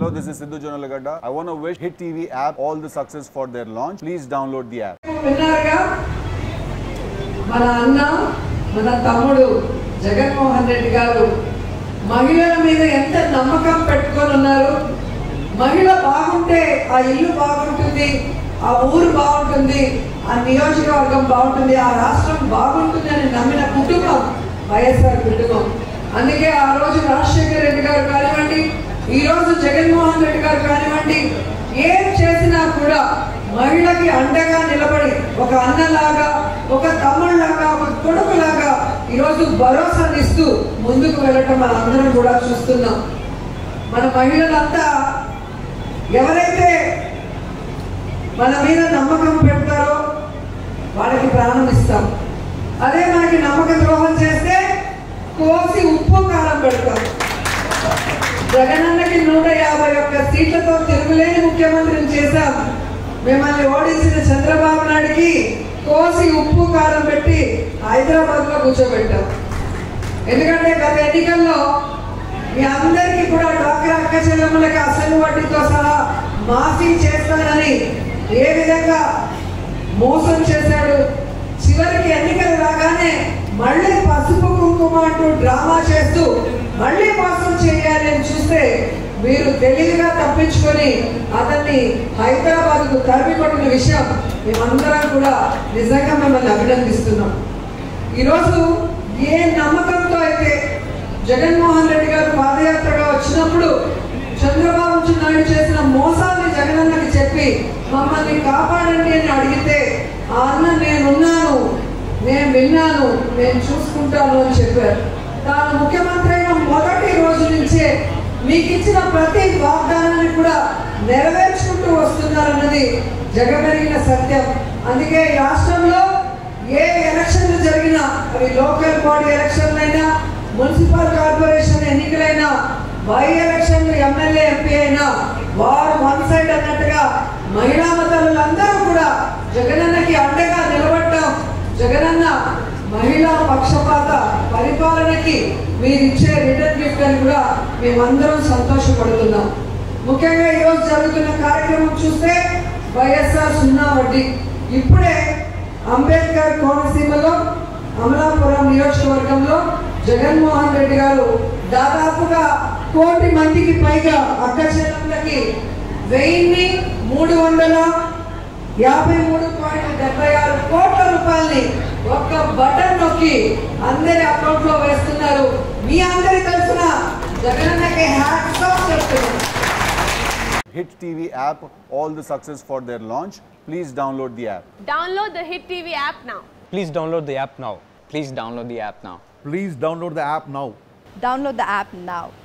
Hello, this is Sidhu Jonalagada. I want to wish Hit TV app all the success for their launch. Please download the app. విన్నారుగా మన అన్న మన తమ్ముడు జగన్మోహన్ రెడ్డి గారు మహిళల మీద ఎంత నమ్మకం పెట్టుకొని ఉన్నారు మహిళ బాగుంటే ఆ ఇల్లు బాగుంటుంది ఆ ఊరు బాగుంటుంది ఆ నియోజకవర్గం బాగుంటుంది ఆ రాష్ట్రం బాగుంటుంది అని నమ్మిన కుటుంబం వైఎస్ఆర్ కుటుంబం అందుకే ఆ రోజు రాజశేఖర రెడ్డి గారు కానివ్వండి ఈ రోజు జగన్మోహన్ రెడ్డి గారు కానివ్వండి ఏం చేసినా కూడా మహిళకి అండగా నిలబడి ఒక అన్నలాగా ఒక తమ్ముళ్ళలాగా ఒక కొడుకులాగా ఈరోజు భరోసాని ఇస్తూ ముందుకు వెళ్ళటం మన అందరం కూడా చూస్తున్నాం మన మహిళలంతా ఎవరైతే మన మీద నమ్మకం పెడతారో వాళ్ళకి ప్రాణం ఇస్తాం అదే మనకి నమ్మక ద్రోహం చేస్తే కోసి ఉప్పు కారం పెడతాం జగనన్నకి నూట యాభై ఒక్క సీట్లతో తిరుగులేని ముఖ్యమంత్రిని చేశాం మిమ్మల్ని ఓడించిన చంద్రబాబు నాయుడికి కోసి ఉప్పు కారం పెట్టి హైదరాబాద్ లో కూర్చోబెట్టాం ఎందుకంటే గత ఎన్నికల్లో మీ అందరికీ కూడా డాక్టర్ అక్క చెల్లెమ్మలకి అసలు వడ్డీతో సహా మాఫీ చేస్తానని ఏ విధంగా మోసం చేశాడు చివరికి ఎన్నికలు రాగానే మళ్ళీ పసుపు కుంకుమ అంటూ డ్రామా చేస్తూ మళ్ళీ మోసం చేయాలి అని చూస్తే మీరు తెలివిగా తప్పించుకొని అతన్ని హైదరాబాద్ కు తరిమి కొట్టిన విషయం మేమందరం కూడా నిజంగా మిమ్మల్ని అభినందిస్తున్నాం ఈరోజు ఏ నమ్మకంతో అయితే జగన్మోహన్ రెడ్డి గారు పాదయాత్రగా వచ్చినప్పుడు చంద్రబాబు నాయుడు చేసిన మోసాన్ని జగనన్నకి చెప్పి మమ్మల్ని కాపాడండి అని అడిగితే ఆ అన్న నేనున్నాను నేను విన్నాను నేను చూసుకుంటాను అని చెప్పారు తాను ముఖ్యమంత్రి అయిన మొదటి రోజు నుంచే మీకు ఇచ్చిన ప్రతి వాగ్దానాన్ని కూడా నెరవేర్చుకుంటూ వస్తున్నారన్నది జగమెరిగిన సత్యం అందుకే ఈ రాష్ట్రంలో ఏ ఎలక్షన్లు జరిగినా అవి లోకల్ బాడీ ఎలక్షన్లు అయినా మున్సిపల్ కార్పొరేషన్ ఎన్నికలైనా బై ఎలక్షన్లు ఎమ్మెల్యే ఎంపీ అయినా వారు వన్ సైడ్ అన్నట్టుగా మహిళా మతాలందరూ కూడా జగనన్నకి అండగా నిలబడటం జగనన్న మహిళా పక్షపాత పరిపాలనకి మీరు ఇచ్చే రిటర్న్ గిఫ్ట్ అని కూడా మేమందరం సంతోషపడుతున్నాం ముఖ్యంగా ఈరోజు జరుగుతున్న కార్యక్రమం చూస్తే వైఎస్ఆర్ సున్నా వడ్డీ ఇప్పుడే అంబేద్కర్ కోనసీమలో అమలాపురం నియోజకవర్గంలో జగన్మోహన్ రెడ్డి గారు దాదాపుగా కోటి మందికి పైగా అక్క చెల్లెళ్ళకి వెయ్యిన్ని మూడు వందల యాభై మూడు పాయింట్ డెబ్బై ఆరు కోట్ల రూపాయల్ని ఒక్క బటన్ నొక్కి అందరి అకౌంట్ లో వేస్తున్నారు మీ అందరి తరఫున జగనన్నకి హ్యాట్స్ ఆఫ్ చెప్తున్నారు Hit TV app all the success for their launch. Please download the app. Download the Hit TV app now. Please download the app now. Please download the app now. Please download the app now. Download the app now.